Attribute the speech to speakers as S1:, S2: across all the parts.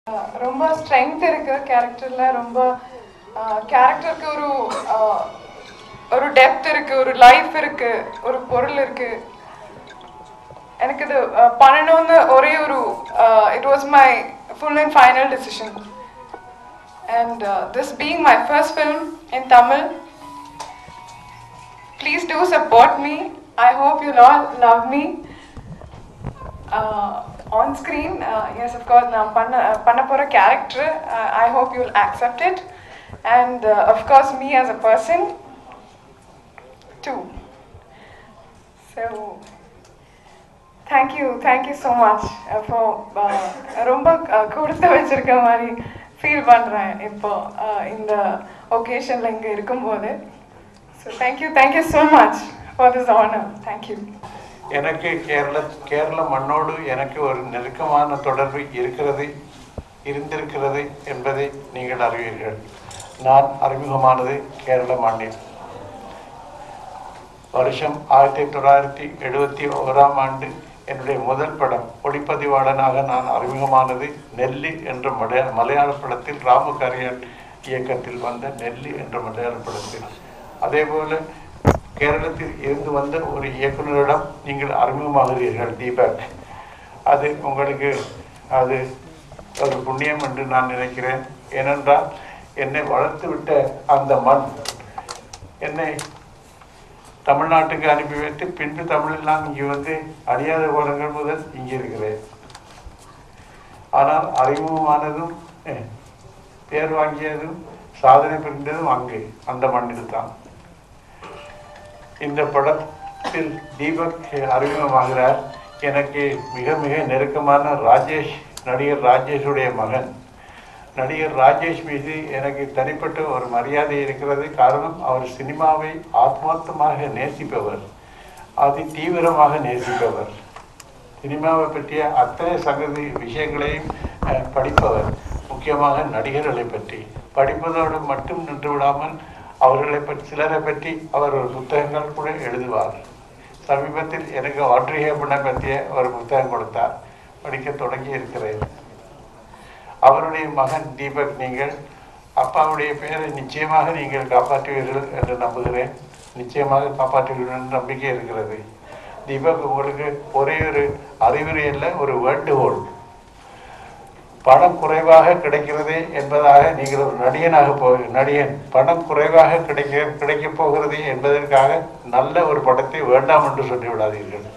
S1: ரொம்ப ஸ்ட்ரென்த் இருக்கு கேரக்டர்ல ரொம்ப கேரக்டருக்கு ஒரு ஆஹ், ஒரு டெப்த் இருக்கு ஒரு லைஃப் இருக்கு ஒரு பொருள் இருக்கு எனக்கு இது ஆஹ், பண்ணணும்னு ஒரே ஒரு it was my full and final decision and this being my first film in Tamil please do support me I hope you all love me uh, on screen, uh, yes, of course, நான் பண்ண பண்ண போகிற character I hope you will accept it and of course me as a person too. So, thank you, thank you so much uh, for uh, ரொம்ப uh, கொடுத்து வச்சிருக்க மாதிரி feel பண்ணுறேன் இப்போ uh, இந்த ஒகேஷனில் இங்கே இருக்கும்போது so thank you thank you so much for this honour thank you
S2: எனக்கு கேரள கேரள மண்ணோடு எனக்கு ஒரு நெருக்கமான தொடர்பு இருக்கிறது இருந்திருக்கிறது என்பதை நீங்கள் அறிவீர்கள் நான் அறிமுகமானது கேரள மண்ணில் வருஷம் ஆயிரத்தி தொள்ளாயிரத்தி எழுபத்தி ஓராம் ஆண்டு என்னுடைய முதல் படம் ஒளிப்பதிவாளனாக நான் அறிமுகமானது நெல்லி என்ற மலையா மலையாள படத்தில் ராமு கரியன் இயக்கத்தில் வந்த நெல்லி என்ற மலையாள படத்தில் அதேபோல கேரளத்தில் இருந்து வந்த ஒரு இயக்குனரிடம் நீங்கள் அறிமுகமாகிறீர்கள் தீபக் அது உங்களுக்கு அது ஒரு புண்ணியம் என்று நான் நினைக்கிறேன் ஏனென்றால் என்னை வளர்த்து விட்ட அந்த மண் என்னை தமிழ்நாட்டுக்கு அனுப்பி வைத்து பின்பு தமிழில் நான் இங்கே வந்து அடியாத கோலங்கள் முதல் இங்கே இருக்கிறேன் ஆனால் அறிமுகமானதும் அஹ், பேர் வாங்கியதும் சாதனை புரிந்ததும் அங்கே அந்த மண்ணில் தான் இந்த படத்தில் தீபக் அறிமுகமாகிறார் எனக்கு மிக மிக நெருக்கமான ராஜேஷ் நடிகர் ராஜேஷுடைய மகன் நடிகர் ராஜேஷ் மீது எனக்கு தனிப்பட்ட ஒரு மரியாதை இருக்கிறது காரணம் அவர் சினிமாவை ஆத்மார்த்தமாக நேசிப்பவர் அதி தீவிரமாக நேசிப்பவர் சினிமாவை பற்றிய அத்தனை சங்கதி விஷயங்களையும் அஹ், படிப்பவர் முக்கியமாக நடிகர்களை பற்றி படிப்பதோடு மட்டும் நின்று விடாமல் அவர்களை பற்றி சிலரை பற்றி அவர் ஒரு புத்தகங்கள் கூட எழுதுவார் சமீபத்தில் எனக்கு ஆட்ரிகேபனை பற்றிய ஒரு புத்தகம் கொடுத்தார் படிக்க தொடங்கி இருக்கிறேன் அவருடைய மகன் தீபக் நீங்கள் அப்பாவுடைய பெயரை நிச்சயமாக நீங்கள் காப்பாற்றுவீர்கள் என்று நம்புகிறேன் நிச்சயமாக காப்பாற்றுவீர்கள் என்று நம்பிக்கை இருக்கிறது தீபக் உங்களுக்கு ஒரே ஒரு அறிவுரை அல்ல ஒரு வேண்டுகோள் பணம் குறைவாக கிடைக்கிறது என்பதாக நீங்கள் ஒரு நடிகனாக போ நடிகன் பணம் குறைவாக கிடைக்க கிடைக்கப் போகிறது என்பதற்காக நல்ல ஒரு படத்தை வேண்டாம் என்று சொல்லிவிடாதீர்கள்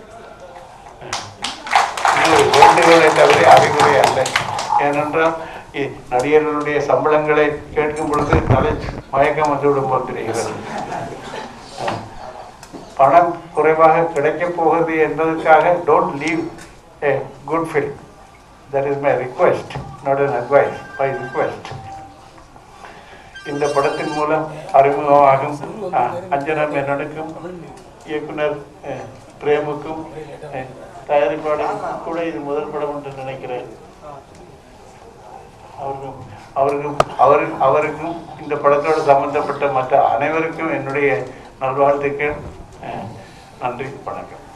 S2: இது ஒரு வேண்டுகோளை தவிர அறிவுரை அல்ல ஏனென்றால் இ- நடிகர்களுடைய சம்பளங்களை கேட்கும் பொழுது தலை மயக்கம் வந்துவிடும் போல் தெரிகிறது பணம் குறைவாக கிடைக்கப் போகிறது என்பதற்காக don't leave a good film that is my request not an advice my request இந்த படத்தின் மூலம் அறிமுகமாகும் அஹ், அஞ்சனா மேனனுக்கும் இயக்குனர் அஹ், பிரேமுக்கும் அஹ், தயாரிப்பாளர் கூட இது முதல் படம் என்று நினைக்கிறேன் அவருக்கும் அவருக்கும் அவர் அவருக்கும் இந்த படத்தோடு சம்பந்தப்பட்ட மற்ற அனைவருக்கும் என்னுடைய நல்வாழ்த்துக்கள் அஹ், நன்றி வணக்கம்